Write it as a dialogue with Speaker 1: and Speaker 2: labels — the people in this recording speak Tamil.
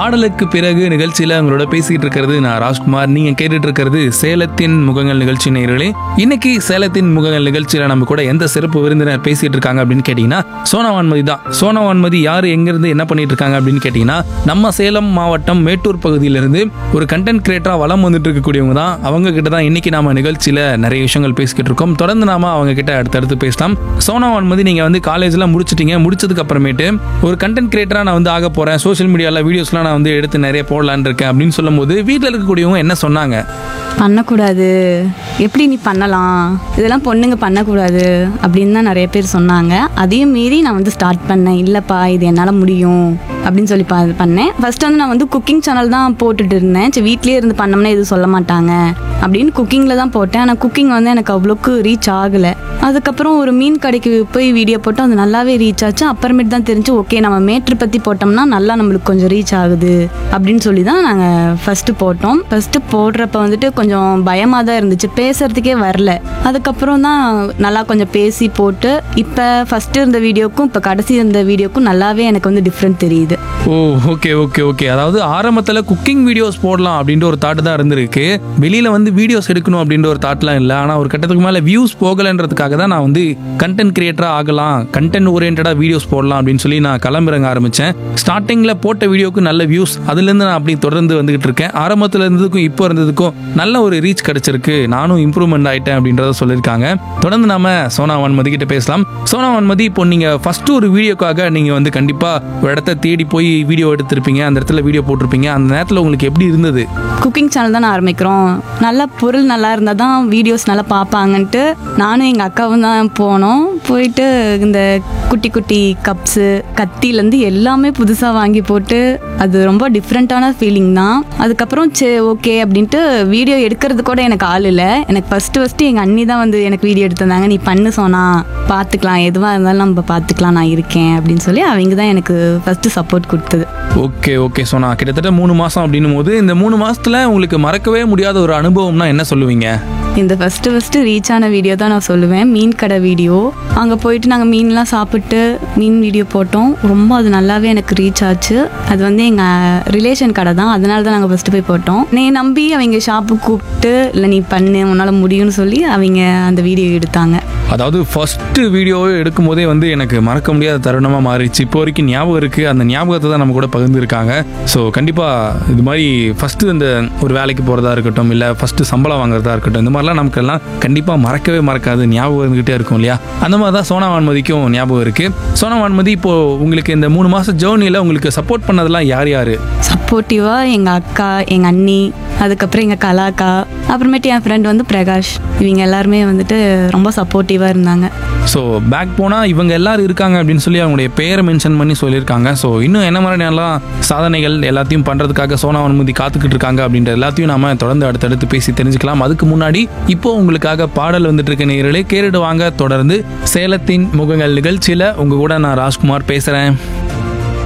Speaker 1: பாடலுக்கு பிறகு நிகழ்ச்சியில உங்களோட பேசிட்டு இருக்கிறது நான் ராஜ்குமார் நீங்க கேட்டுட்டு இருக்கிறது சேலத்தின் முகங்கள் நிகழ்ச்சி நேயர்களே இன்னைக்கு சேலத்தின் முகங்கள் நிகழ்ச்சியில நம்ம கூட எந்த சிறப்பு விருந்தினர் பேசிட்டு இருக்காங்க அப்படின்னு கேட்டீங்கன்னா சோனா வான்மதி தான் சோனா வான்மதி யாரு எங்க இருந்து என்ன பண்ணிட்டு இருக்காங்க அப்படின்னு கேட்டீங்கன்னா நம்ம சேலம் மாவட்டம் மேட்டூர் பகுதியிலிருந்து ஒரு கண்டென்ட் கிரியேட்டரா வளம் வந்துட்டு இருக்கக்கூடியவங்க தான் அவங்க கிட்ட தான் இன்னைக்கு நாம நிகழ்ச்சியில நிறைய விஷயங்கள் பேசிக்கிட்டு இருக்கோம் தொடர்ந்து நாம அவங்க கிட்ட அடுத்தடுத்து பேசலாம் சோனா வான்மதி நீங்க வந்து காலேஜ்ல முடிச்சிட்டீங்க முடிச்சதுக்கு அப்புறமேட்டு ஒரு கண்டென்ட் கிரியேட்டரா நான் வந்து ஆக போறேன் சோஷியல் மீடியால வீடியோஸ்லாம் நான் வந்து எடுத்து நிறைய போடலான்னு இருக்கேன் அப்படின்னு சொல்லும்போது வீட்டில் இருக்கக்கூடியவங்க என்ன சொன்னாங்க
Speaker 2: பண்ணக்கூடாது எப்படி நீ பண்ணலாம் இதெல்லாம் பொண்ணுங்க பண்ணக்கூடாது அப்படின்னு தான் நிறைய பேர் சொன்னாங்க அதையும் மீறி நான் வந்து ஸ்டார்ட் பண்ணேன் இல்லைப்பா இது என்னால் முடியும் அப்படின்னு சொல்லி பா பண்ணேன் ஃபர்ஸ்ட் வந்து நான் வந்து குக்கிங் சேனல் தான் போட்டுட்டு இருந்தேன் சரி வீட்லேயே இருந்து பண்ணோம்னா எதுவும் சொல்ல மாட்டாங்க அப்படின்னு குக்கிங்கில் தான் போட்டேன் ஆனால் குக்கிங் வந்து எனக்கு அவ்வளோக்கு ரீச் ஆகலை அதுக்கப்புறம் ஒரு மீன் கடைக்கு போய் வீடியோ போட்டோம் அது நல்லாவே ரீச் ஆச்சு அப்புறமேட்டு தான் தெரிஞ்சு ஓகே நம்ம மேட்ரு பற்றி போட்டோம்னா நல்லா நம்மளுக்கு கொஞ்சம் ரீச் ஆகுது அப்படின்னு சொல்லி தான் நாங்கள் ஃபஸ்ட்டு போட்டோம் ஃபஸ்ட்டு போடுறப்ப வந்துட்டு கொஞ்சம் பயமாக தான் இருந்துச்சு பேசுறதுக்கே வரல அதுக்கப்புறம் தான் நல்லா கொஞ்சம் பேசி போட்டு இப்போ ஃபஸ்ட்டு இருந்த வீடியோக்கும் இப்போ கடைசி இருந்த வீடியோக்கும் நல்லாவே எனக்கு வந்து டிஃப்ரெண்ட் தெரியுது
Speaker 1: ஓ ஓகே ஓகே ஓகே அதாவது ஆரம்பத்தில் குக்கிங் வீடியோஸ் போடலாம் அப்படின்ற ஒரு தாட் தான் இருந்திருக்கு வெளியில் வந்து வீடியோஸ் எடுக்கணும் அப்படின்ற ஒரு தாட்லாம் இல்லை ஆனால் ஒரு கட்டத்துக்கு மேலே வியூஸ் போகலைன்றதுக்காக தான் நான் வந்து கண்டென்ட் கிரியேட்டராக ஆகலாம் கண்டென்ட் ஓரியன்டாக வீடியோஸ் போடலாம் அப்படின்னு சொல்லி நான் களமிறங்க ஆரம்பித்தேன் ஸ்டார்டிங்கில் போட்ட வீடியோக்கு நல்ல வியூஸ் அதுலேருந்து நான் அப்படி தொடர்ந்து வந்துகிட்டு இருக்கேன் ஆரம்பத்தில் இருந்ததுக்கும் இப்போ இருந்ததுக்கும் நல்ல ஒரு ரீச் கிடைச்சிருக்கு நானும் இம்ப்ரூவ்மெண்ட் ஆயிட்டேன் அப்படின்றத சொல்லியிருக்காங்க தொடர்ந்து நாம சோனா வன்மதி கிட்ட பேசலாம் சோனா வன்மதி இப்போ நீங்க ஃபர்ஸ்ட் ஒரு வீடியோக்காக நீங்க வந்து கண்டிப்பா ஒரு இடத்த தேடி போய் வீடியோ எடுத்திருப்பீங்க அந்த இடத்துல வீடியோ போட்டிருப்பீங்க அந்த நேரத்தில் உங்களுக்கு எப்படி இருந்தது
Speaker 2: குக்கிங் சேனல் தான் ஆரம்பிக்கிறோம் நல்ல பொருள் நல்லா இருந்தால் தான் வீடியோஸ் நல்லா பார்ப்பாங்கன்ட்டு நானும் எங்கள் அக்காவும் தான் போனோம் போயிட்டு இந்த குட்டி குட்டி கப்ஸு கத்திலேருந்து எல்லாமே புதுசாக வாங்கி போட்டு அது ரொம்ப டிஃப்ரெண்ட்டான ஃபீலிங் தான் அதுக்கப்புறம் சே ஓகே அப்படின்ட்டு வீடியோ எடுக்கிறது கூட எனக்கு ஆள் இல்லை எனக்கு ஃபஸ்ட்டு ஃபஸ்ட்டு எங்கள் அண்ணி தான் வந்து எனக்கு வீடியோ எடுத்திருந்தாங்க நீ பண்ணு சொன்னா பார்த்துக்கலாம் எதுவாக இருந்தாலும் நம்ம பார்த்துக்கலாம் நான் இருக்கேன் அப்படின்னு சொல்லி அவங்க தான் எனக்கு ஃபஸ்ட்டு சப்போர்ட் கொடுத்தது
Speaker 1: ஓகே ஓகே சோனா கிட்டத்தட்ட மூணு மாசம் அப்படின்னும் போது இந்த மூணு மாசத்துல உங்களுக்கு மறக்கவே முடியாத ஒரு அனுபவம்னா என்ன சொல்லுவீங்க
Speaker 2: இந்த ஃபஸ்ட்டு ஃபஸ்ட்டு ரீச் ஆன வீடியோ தான் நான் சொல்லுவேன் மீன் கடை வீடியோ அங்கே போயிட்டு நாங்கள் மீன்லாம் சாப்பிட்டு மீன் வீடியோ போட்டோம் ரொம்ப அது நல்லாவே எனக்கு ரீச் ஆச்சு அது வந்து எங்கள் ரிலேஷன் கடை தான் அதனால தான் நாங்கள் ஃபஸ்ட்டு போய் போட்டோம் நீ நம்பி அவங்க ஷாப்புக்கு கூப்பிட்டு இல்லை நீ பண்ணு உன்னால் முடியும்னு சொல்லி அவங்க அந்த வீடியோ எடுத்தாங்க
Speaker 1: அதாவது ஃபர்ஸ்ட் வீடியோவே எடுக்கும் போதே வந்து எனக்கு மறக்க முடியாத தருணமாக மாறிடுச்சு இப்போ வரைக்கும் ஞாபகம் இருக்கு அந்த ஞாபகத்தை தான் நம்ம கூட பகிர்ந்துருக்காங்க ஸோ கண்டிப்பாக இது மாதிரி ஃபர்ஸ்ட் இந்த ஒரு வேலைக்கு போகிறதா இருக்கட்டும் இல்லை ஃபர்ஸ்ட் சம்பளம் வாங்குறதா இருக்கட்டும் இந்த மாதிரிலாம் நமக்கெல்லாம் கண்டிப்பாக மறக்கவே மறக்காது ஞாபகம் இருந்துகிட்டே இருக்கும் இல்லையா அந்த மாதிரி தான் சோனா வான்மதிக்கும் ஞாபகம் இருக்கு சோனா வான்மதி இப்போ உங்களுக்கு இந்த மூணு மாசம் ஜேர்னியில் உங்களுக்கு சப்போர்ட் பண்ணதெல்லாம் யார் யார்
Speaker 2: சப்போர்ட்டிவாக எங்கள் அக்கா எங்கள் அண்ணி அதுக்கப்புறம் எங்கள் கலாக்கா அப்புறமேட்டு என் ஃப்ரெண்ட் வந்து பிரகாஷ் இவங்க எல்லாருமே வந்துட்டு ரொம்ப சப்போர்ட்டிவாக இருந்தாங்க
Speaker 1: ஸோ பேக் போனால் இவங்க எல்லாரும் இருக்காங்க அப்படின்னு சொல்லி அவங்களுடைய பேரை மென்ஷன் பண்ணி சொல்லியிருக்காங்க ஸோ இன்னும் என்ன மாதிரியான சாதனைகள் எல்லாத்தையும் பண்ணுறதுக்காக சோனா அனுமதி காத்துக்கிட்டு இருக்காங்க அப்படின்ற எல்லாத்தையும் நாம தொடர்ந்து அடுத்தடுத்து பேசி தெரிஞ்சுக்கலாம் அதுக்கு முன்னாடி இப்போ உங்களுக்காக பாடல் வந்துட்டு இருக்க நேயர்களே கேட்டுட்டு வாங்க தொடர்ந்து சேலத்தின் முகங்கள் நிகழ்ச்சியில் உங்க கூட நான் ராஜ்குமார் பேசுகிறேன்